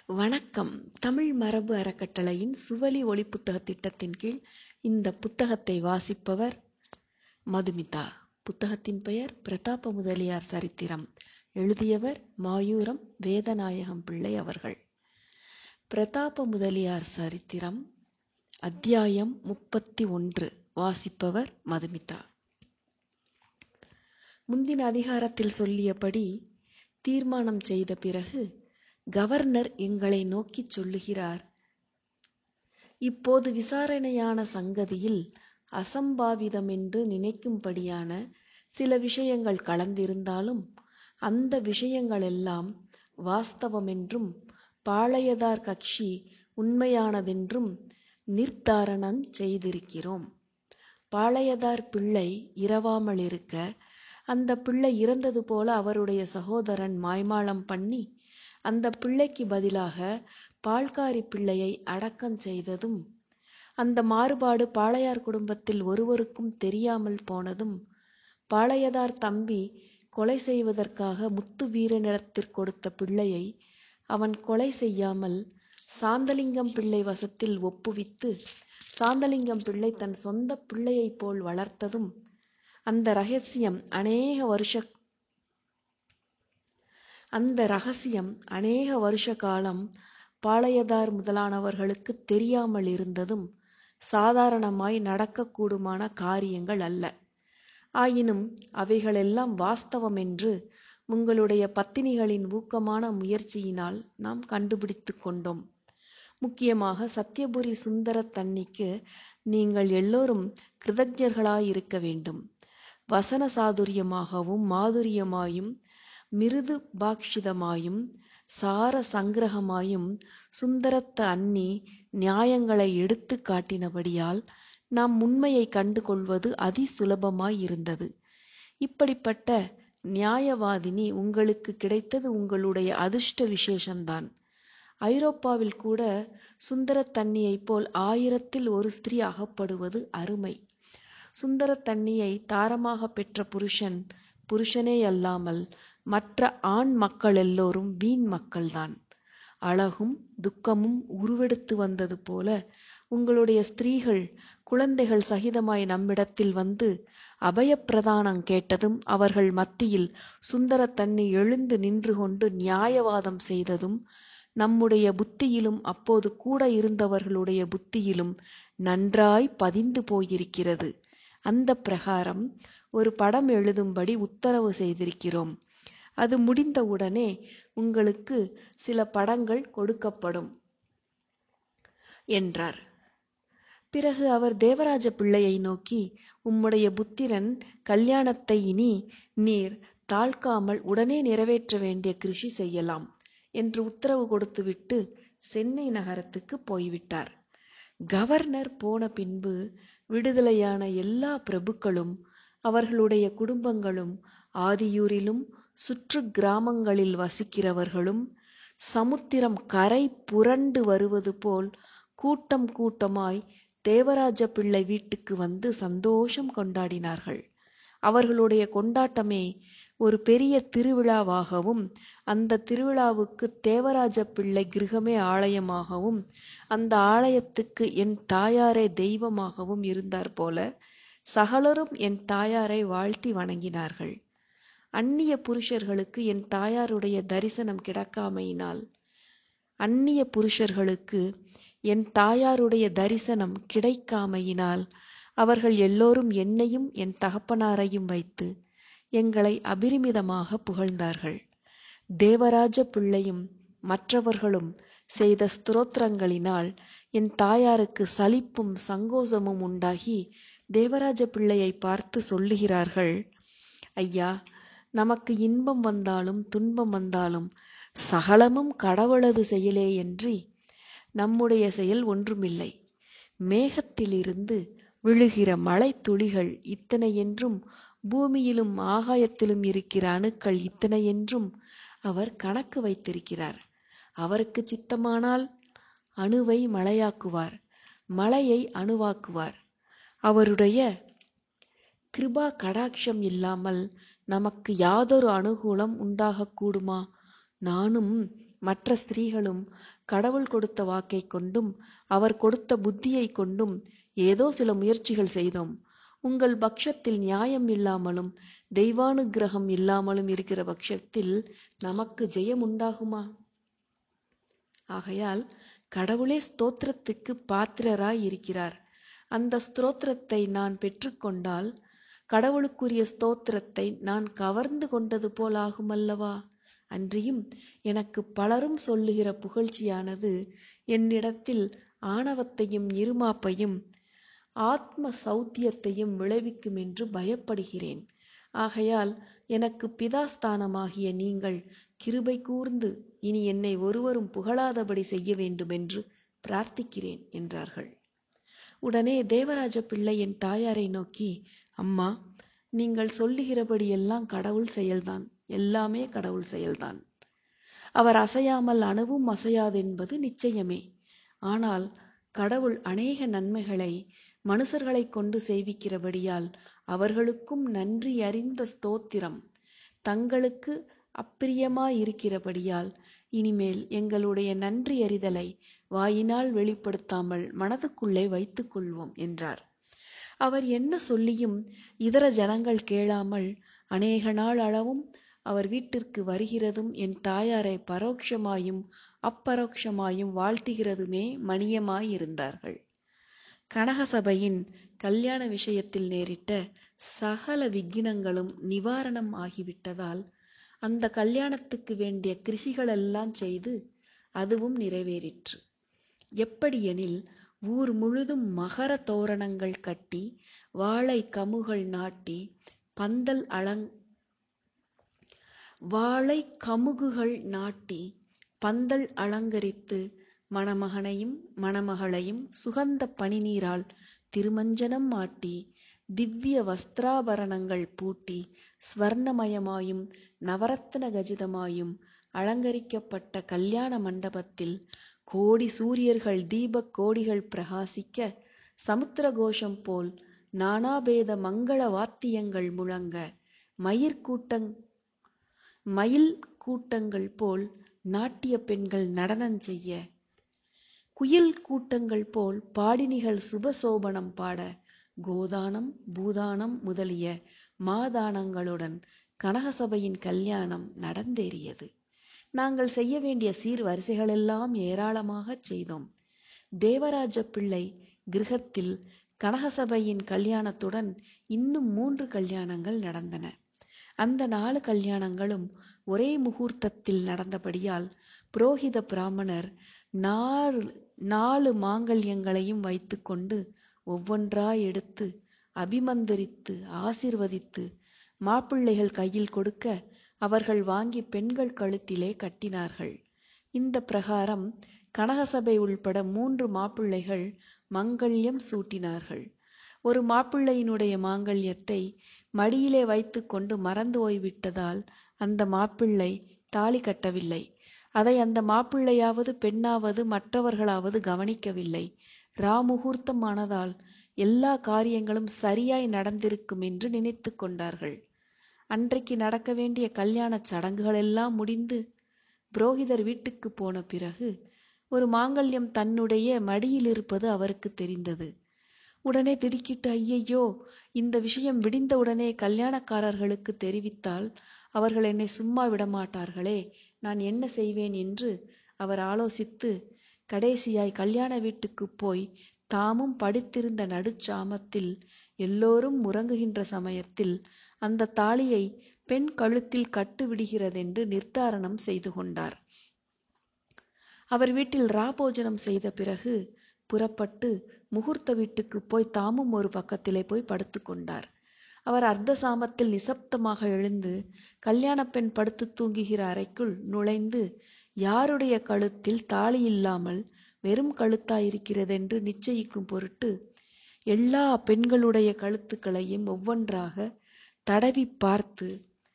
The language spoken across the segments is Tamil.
வணக்கம் தமிழ் மரபு அறக்கட்டளையின் சுவழி ஒளி புத்தக திட்டத்தின் கீழ் இந்த புத்தகத்தை வாசிப்பவர் மதுமிதா புத்தகத்தின் பெயர் பிரதாப முதலியார் சரித்திரம் எழுதியவர் மாயூரம் வேதநாயகம் பிள்ளை அவர்கள் பிரதாப முதலியார் சரித்திரம் அத்தியாயம் முப்பத்தி ஒன்று வாசிப்பவர் மதுமிதா முந்தின அதிகாரத்தில் சொல்லியபடி தீர்மானம் செய்த பிறகு கவர்னர் எங்களை நோக்கிச் சொல்லுகிறார் இப்போது விசாரணையான சங்கதியில் அசம்பாவிதமென்று நினைக்கும்படியான சில விஷயங்கள் கலந்திருந்தாலும் அந்த விஷயங்களெல்லாம் வாஸ்தவமென்றும் பாளையதார் கட்சி உண்மையானதென்றும் நிர்தாரணம் செய்திருக்கிறோம் பாளையதார் பிள்ளை இரவாமல் இருக்க அந்த பிள்ளை இறந்தது போல அவருடைய சகோதரன் மாய்மாலம் பண்ணி அந்த பிள்ளைக்கு பதிலாக பால்காரி பிள்ளையை அடக்கம் செய்ததும் அந்த மாறுபாடு பாளையார் குடும்பத்தில் ஒருவருக்கும் தெரியாமல் போனதும் பாளையதார் தம்பி கொலை செய்வதற்காக முத்து வீரனிடத்திற் கொடுத்த பிள்ளையை அவன் கொலை செய்யாமல் சாந்தலிங்கம் பிள்ளை வசத்தில் ஒப்புவித்து சாந்தலிங்கம் பிள்ளை தன் சொந்த பிள்ளையைப் போல் வளர்த்ததும் அந்த ரகசியம் அநேக வருஷ அந்த ரகசியம் அநேக வருஷ காலம் பாளையதார் முதலானவர்களுக்கு தெரியாமல் இருந்ததும் சாதாரணமாய் நடக்கக்கூடுமான காரியங்கள் அல்ல ஆயினும் அவைகளெல்லாம் வாஸ்தவம் என்று உங்களுடைய பத்தினிகளின் ஊக்கமான முயற்சியினால் நாம் கண்டுபிடித்து கொண்டோம் முக்கியமாக சத்யபுரி சுந்தர தன்னிக்கு நீங்கள் எல்லோரும் கிருதஜர்களாயிருக்க வேண்டும் வசன சாதுரியமாகவும் மாதுரியமாயும் மிருது பாக்ஷிதமாயும் சார சங்கிரகமாயும் சுந்தரத்த அன்னி நியாயங்களை எடுத்து காட்டினபடியால் நாம் உண்மையை கண்டு கொள்வது அதி சுலபமாயிருந்தது இப்படிப்பட்ட நியாயவாதினி உங்களுக்கு கிடைத்தது உங்களுடைய அதிர்ஷ்ட விசேஷந்தான் ஐரோப்பாவில் கூட சுந்தரத்தன்னியைப் போல் ஆயிரத்தில் ஒரு ஸ்திரீ அகப்படுவது அருமை சுந்தரத்தன்னியை தாரமாக பெற்ற புருஷன் புருஷனே அல்லாமல் மற்ற ஆண் மக்கள் எல்லோரும் வீண் மக்கள்தான் அழகும் துக்கமும் உருவெடுத்து வந்தது போல உங்களுடைய ஸ்திரீகள் குழந்தைகள் சகிதமாய் நம்மிடத்தில் வந்து அபயப்பிரதானம் கேட்டதும் அவர்கள் மத்தியில் சுந்தரத்தண்ணி எழுந்து நின்று கொண்டு நியாயவாதம் செய்ததும் நம்முடைய புத்தியிலும் அப்போது கூட இருந்தவர்களுடைய புத்தியிலும் நன்றாய் பதிந்து போயிருக்கிறது அந்த பிரகாரம் ஒரு படம் எழுதும்படி உத்தரவு செய்திருக்கிறோம் அது முடிந்தவுடனே உங்களுக்கு சில படங்கள் கொடுக்கப்படும் என்றார் பிறகு அவர் தேவராஜ பிள்ளையை நோக்கி உம்முடைய புத்திரன் கல்யாணத்தை இனி நீர் தாழ்க்காமல் உடனே நிறைவேற்ற வேண்டிய கிருஷி செய்யலாம் என்று உத்தரவு கொடுத்துவிட்டு சென்னை நகரத்துக்கு போய்விட்டார் கவர்னர் போன பின்பு விடுதலையான எல்லா பிரபுக்களும் அவர்களுடைய குடும்பங்களும் ஆதியூரிலும் சுற்று கிராமங்களில் வசிக்கிறவர்களும் சமுத்திரம் கரை புரண்டு வருவது போல் கூட்டம் கூட்டமாய் தேவராஜ பிள்ளை வீட்டுக்கு வந்து சந்தோஷம் கொண்டாடினார்கள் அவர்களுடைய கொண்டாட்டமே ஒரு பெரிய திருவிழாவாகவும் அந்த திருவிழாவுக்கு தேவராஜ பிள்ளை கிரகமே ஆலயமாகவும் அந்த ஆலயத்துக்கு என் தாயாரே தெய்வமாகவும் இருந்தார் போல சகலரும் என் தாயாரை வாழ்த்தி வணங்கினார்கள் அந்நிய புருஷர்களுக்கு என் தாயாருடைய தரிசனம் கிடக்காமையினால் அந்நிய புருஷர்களுக்கு என் தாயாருடைய தரிசனம் கிடைக்காமையினால் அவர்கள் எல்லோரும் என்னையும் என் தகப்பனாரையும் வைத்து எங்களை அபிரிமிதமாக புகழ்ந்தார்கள் தேவராஜ பிள்ளையும் மற்றவர்களும் செய்த ஸ்தோத்திரங்களினால் என் தாயாருக்கு சலிப்பும் சங்கோசமும் உண்டாகி தேவராஜ பிள்ளையை பார்த்து சொல்லுகிறார்கள் ஐயா நமக்கு இன்பம் வந்தாலும் துன்பம் வந்தாலும் சகலமும் கடவுளது செயலே என்று நம்முடைய செயல் ஒன்றுமில்லை மேகத்திலிருந்து விழுகிற மழை துளிகள் இத்தனை என்றும் பூமியிலும் ஆகாயத்திலும் இருக்கிற அணுக்கள் இத்தனை என்றும் அவர் கணக்கு வைத்திருக்கிறார் அவருக்கு சித்தமானால் அணுவை மழையாக்குவார் மழையை அணுவாக்குவார் அவருடைய கிருபா கடாட்சம் இல்லாமல் நமக்கு யாதொரு அனுகூலம் உண்டாகக்கூடுமா நானும் மற்ற ஸ்திரீகளும் கடவுள் கொடுத்த வாக்கை கொண்டும் அவர் கொடுத்த புத்தியை கொண்டும் ஏதோ சில முயற்சிகள் செய்தோம் உங்கள் பட்சத்தில் நியாயம் இல்லாமலும் தெய்வானுக்கிரகம் இல்லாமலும் இருக்கிற பட்சத்தில் நமக்கு ஜெயம் உண்டாகுமா ஆகையால் கடவுளே ஸ்தோத்திரத்துக்கு பாத்திரராய் இருக்கிறார் அந்த ஸ்தோத்திரத்தை நான் பெற்றுக்கொண்டால் கடவுளுக்குரிய ஸ்தோத்திரத்தை நான் கவர்ந்து கொண்டது போல் ஆகுமல்லவா அன்றியும் எனக்கு பலரும் சொல்லுகிற புகழ்ச்சியானது என்னிடத்தில் ஆணவத்தையும் இருமாப்பையும் ஆத்ம சௌத்தியத்தையும் விளைவிக்கும் என்று பயப்படுகிறேன் ஆகையால் எனக்கு பிதாஸ்தானமாகிய நீங்கள் கிருபை கூர்ந்து இனி என்னை ஒருவரும் புகழாதபடி செய்ய வேண்டுமென்று பிரார்த்திக்கிறேன் என்றார்கள் உடனே தேவராஜ பிள்ளை என் தாயாரை நோக்கி அம்மா நீங்கள் சொல்லுகிறபடி எல்லாம் கடவுள் செயல்தான் எல்லாமே கடவுள் செயல்தான் அவர் அசையாமல் அணுவும் அசையாதென்பது நிச்சயமே ஆனால் கடவுள் அநேக நன்மைகளை மனுஷர்களைக் கொண்டு செய்விக்கிறபடியால் அவர்களுக்கும் நன்றி அறிந்த ஸ்தோத்திரம் தங்களுக்கு அப்பிரியமாயிருக்கிறபடியால் இனிமேல் எங்களுடைய நன்றி அறிதலை வாயினால் வெளிப்படுத்தாமல் மனதுக்குள்ளே வைத்துக் கொள்வோம் என்றார் அவர் என்ன சொல்லியும் இதர ஜனங்கள் கேளாமல் அநேக நாள் அளவும் அவர் வீட்டிற்கு வருகிறதும் என் தாயாரை பரோட்சமாயும் அப்பரோட்சமாயும் வாழ்த்துகிறதுமே மணியமாயிருந்தார்கள் கனகசபையின் கல்யாண விஷயத்தில் நேரிட்ட சகல விக்கினங்களும் நிவாரணம் ஆகிவிட்டதால் அந்த கல்யாணத்துக்கு வேண்டிய கிருஷிகளெல்லாம் செய்து அதுவும் நிறைவேறிற்று எப்படியெனில் ஊர் முழுதும் மகர தோரணங்கள் கட்டி வாழை கமுகள் நாட்டி பந்தல் அலங் வாழை கமுகுகள் நாட்டி பந்தல் அலங்கரித்து மணமகனையும் மணமகளையும் சுகந்த பனிநீரால் திருமஞ்சனம் மாட்டி திவ்ய வஸ்திராபரணங்கள் பூட்டி ஸ்வர்ணமயமாயும் நவரத்ன கஜிதமாயும் அலங்கரிக்கப்பட்ட கல்யாண மண்டபத்தில் கோடி சூரியர்கள் தீபக் கோடிகள் பிரகாசிக்க சமுத்திர கோஷம் போல் நானாபேத மங்கள வாத்தியங்கள் முழங்க மயிர்கூட்டங் மயில் கூட்டங்கள் போல் நாட்டிய பெண்கள் நடனம் செய்ய குயில் கூட்டங்கள் போல் பாடினிகள் சுபசோபனம் பாட கோதானம் பூதானம் முதலிய மாதானங்களுடன் கனகசபையின் கல்யாணம் நடந்தேறியது நாங்கள் செய்ய வேண்டிய சீர் வரிசைகளெல்லாம் ஏராளமாகச் செய்தோம் தேவராஜ பிள்ளை கிரகத்தில் கனகசபையின் கல்யாணத்துடன் இன்னும் மூன்று கல்யாணங்கள் நடந்தன அந்த நாலு கல்யாணங்களும் ஒரே முகூர்த்தத்தில் நடந்தபடியால் புரோகித பிராமணர் நாலு நாலு மாங்கல்யங்களையும் வைத்துக்கொண்டு ஒவ்வொன்றாய் எடுத்து அபிமந்தரித்து ஆசிர்வதித்து மாப்பிள்ளைகள் கையில் கொடுக்க அவர்கள் வாங்கி பெண்கள் கழுத்திலே கட்டினார்கள் இந்த பிரகாரம் கனகசபை உள்பட மூன்று மாப்பிள்ளைகள் மங்கல்யம் சூட்டினார்கள் ஒரு மாப்பிள்ளையினுடைய மாங்கல்யத்தை மடியிலே வைத்துக்கொண்டு மறந்து போய்விட்டதால் அந்த மாப்பிள்ளை தாலி கட்டவில்லை அதை அந்த மாப்பிள்ளையாவது பெண்ணாவது மற்றவர்களாவது கவனிக்கவில்லை ராமுகூர்த்தமானதால் எல்லா காரியங்களும் சரியாய் நடந்திருக்கும் என்று நினைத்து கொண்டார்கள் அன்றைக்கு நடக்க வேண்டிய கல்யாணச் சடங்குகளெல்லாம் முடிந்து புரோகிதர் வீட்டுக்கு போன பிறகு ஒரு மாங்கல்யம் தன்னுடைய மடியில் இருப்பது அவருக்கு தெரிந்தது உடனே திடுக்கிட்டு ஐயையோ இந்த விஷயம் விடிந்தவுடனே கல்யாணக்காரர்களுக்கு தெரிவித்தால் அவர்கள் என்னை சும்மா விடமாட்டார்களே நான் என்ன செய்வேன் என்று அவர் ஆலோசித்து கடைசியாய் கல்யாண வீட்டுக்கு போய் தாமும் படுத்திருந்த நடுச்சாமத்தில் எல்லோரும் உறங்குகின்ற சமயத்தில் அந்த தாலியை பெண் கழுத்தில் கட்டு விடுகிறதென்று நிர்தாரணம் செய்து கொண்டார் அவர் வீட்டில் ராபோஜனம் செய்த பிறகு புறப்பட்டு முகூர்த்த வீட்டுக்கு போய் தாமும் ஒரு பக்கத்திலே போய் படுத்து கொண்டார் அவர் அர்த்த சாமத்தில் நிசப்தமாக எழுந்து கல்யாண பெண் படுத்து தூங்குகிற அறைக்குள் நுழைந்து யாருடைய கழுத்தில் தாலி இல்லாமல் வெறும் கழுத்தாயிருக்கிறதென்று நிச்சயிக்கும் பொருட்டு எல்லா பெண்களுடைய கழுத்துக்களையும் ஒவ்வொன்றாக தடவி பார்த்து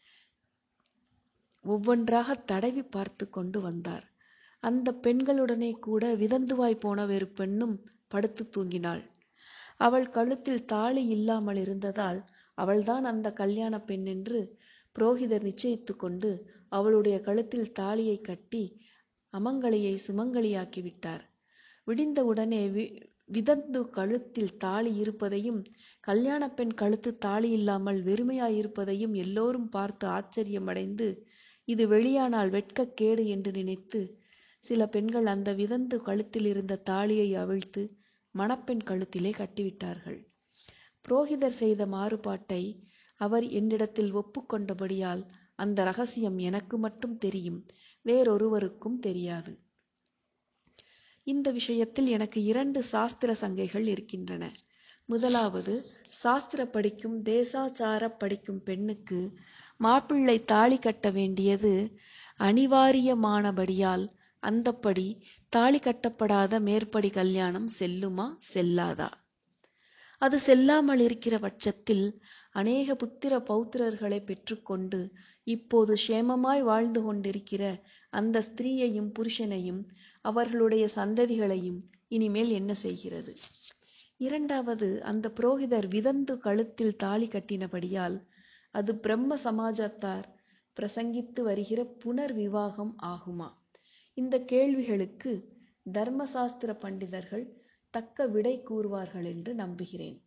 ஒவ்வொன்றாக தடவி பார்த்து கொண்டு வந்தார் அந்த பெண்களுடனே கூட விதந்துவாய் போன வேறு பெண்ணும் படுத்து தூங்கினாள் அவள் கழுத்தில் தாலி இல்லாமல் இருந்ததால் அவள்தான் அந்த கல்யாண பெண் என்று புரோகிதர் நிச்சயித்து கொண்டு அவளுடைய கழுத்தில் தாலியை கட்டி அமங்கலையை சுமங்கலியாக்கி விட்டார் விடிந்தவுடனே வி விதந்து கழுத்தில் தாலி இருப்பதையும் கல்யாண பெண் கழுத்து தாலி இல்லாமல் வெறுமையாயிருப்பதையும் எல்லோரும் பார்த்து ஆச்சரியமடைந்து இது வெளியானால் வெட்கக்கேடு என்று நினைத்து சில பெண்கள் அந்த விதந்து கழுத்தில் இருந்த தாலியை அவிழ்த்து மணப்பெண் கழுத்திலே கட்டிவிட்டார்கள் புரோகிதர் செய்த மாறுபாட்டை அவர் என்னிடத்தில் ஒப்புக்கொண்டபடியால் அந்த ரகசியம் எனக்கு மட்டும் தெரியும் வேறொருவருக்கும் தெரியாது இந்த விஷயத்தில் எனக்கு இரண்டு சாஸ்திர சங்கைகள் இருக்கின்றன முதலாவது சாஸ்திர படிக்கும் தேசாச்சார படிக்கும் பெண்ணுக்கு மாப்பிள்ளை தாலி கட்ட வேண்டியது அனிவாரியமானபடியால் அந்தப்படி தாலி கட்டப்படாத மேற்படி கல்யாணம் செல்லுமா செல்லாதா அது செல்லாமல் இருக்கிற பட்சத்தில் அநேக புத்திர பௌத்திரர்களை பெற்றுக்கொண்டு இப்போது சேமமாய் வாழ்ந்து கொண்டிருக்கிற அந்த ஸ்திரீயையும் புருஷனையும் அவர்களுடைய சந்ததிகளையும் இனிமேல் என்ன செய்கிறது இரண்டாவது அந்த புரோகிதர் விதந்து கழுத்தில் தாலி கட்டினபடியால் அது பிரம்ம சமாஜத்தார் பிரசங்கித்து வருகிற புனர் விவாகம் ஆகுமா இந்த கேள்விகளுக்கு தர்மசாஸ்திர பண்டிதர்கள் தக்க விடை கூறுவார்கள் என்று நம்புகிறேன்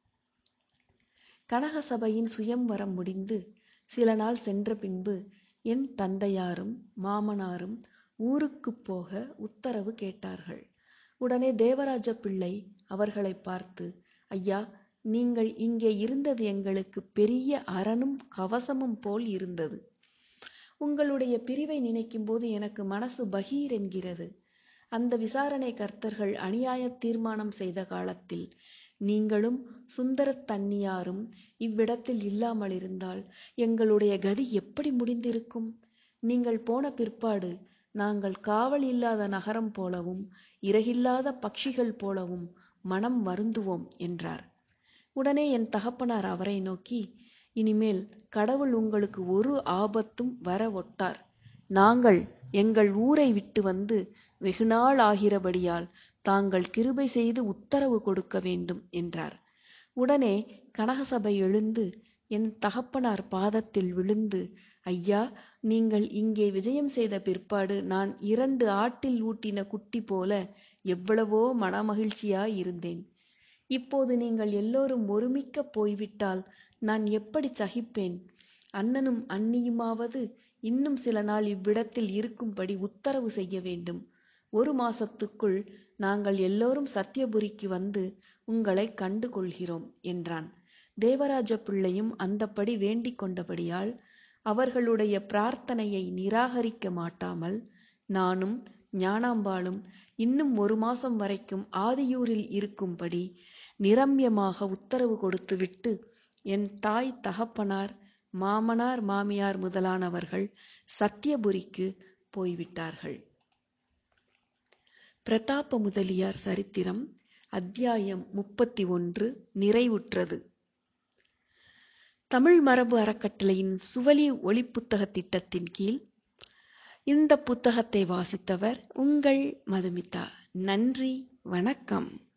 கனக சபையின் சுயம்வரம் முடிந்து சில நாள் சென்ற பின்பு என் தந்தையாரும் மாமனாரும் ஊருக்குப் போக உத்தரவு கேட்டார்கள் உடனே தேவராஜ பிள்ளை அவர்களை பார்த்து ஐயா நீங்கள் இங்கே இருந்தது எங்களுக்கு பெரிய அரணும் கவசமும் போல் இருந்தது உங்களுடைய பிரிவை நினைக்கும்போது எனக்கு மனசு பகீர் என்கிறது அந்த விசாரணை கர்த்தர்கள் அநியாய தீர்மானம் செய்த காலத்தில் நீங்களும் சுந்தரத் தன்னியாரும் இவ்விடத்தில் இல்லாமல் இருந்தால் எங்களுடைய கதி எப்படி முடிந்திருக்கும் நீங்கள் போன பிற்பாடு நாங்கள் காவல் இல்லாத நகரம் போலவும் இறகில்லாத பட்சிகள் போலவும் மனம் வருந்துவோம் என்றார் உடனே என் தகப்பனார் அவரை நோக்கி இனிமேல் கடவுள் உங்களுக்கு ஒரு ஆபத்தும் வர ஒட்டார் நாங்கள் எங்கள் ஊரை விட்டு வந்து வெகுநாள் ஆகிறபடியால் தாங்கள் கிருபை செய்து உத்தரவு கொடுக்க வேண்டும் என்றார் உடனே கனகசபை எழுந்து என் தகப்பனார் பாதத்தில் விழுந்து ஐயா நீங்கள் இங்கே விஜயம் செய்த பிற்பாடு நான் இரண்டு ஆட்டில் ஊட்டின குட்டி போல எவ்வளவோ மனமகிழ்ச்சியாய் இருந்தேன் இப்போது நீங்கள் எல்லோரும் ஒருமிக்க போய்விட்டால் நான் எப்படி சகிப்பேன் அண்ணனும் அண்ணியுமாவது இன்னும் சில நாள் இவ்விடத்தில் இருக்கும்படி உத்தரவு செய்ய வேண்டும் ஒரு மாசத்துக்குள் நாங்கள் எல்லோரும் சத்தியபுரிக்கு வந்து உங்களை கண்டு கொள்கிறோம் என்றான் தேவராஜ பிள்ளையும் அந்தப்படி வேண்டிக் கொண்டபடியால் அவர்களுடைய பிரார்த்தனையை நிராகரிக்க மாட்டாமல் நானும் ஞானாம்பாளும் இன்னும் ஒரு மாசம் வரைக்கும் ஆதியூரில் இருக்கும்படி நிரம்யமாக உத்தரவு கொடுத்துவிட்டு என் தாய் தகப்பனார் மாமனார் மாமியார் முதலானவர்கள் சத்தியபுரிக்கு போய்விட்டார்கள் பிரதாப முதலியார் சரித்திரம் அத்தியாயம் முப்பத்தி ஒன்று நிறைவுற்றது தமிழ் மரபு அறக்கட்டளையின் சுவலி ஒளிப்புத்தக திட்டத்தின் கீழ் இந்த புத்தகத்தை வாசித்தவர் உங்கள் மதுமிதா நன்றி வணக்கம்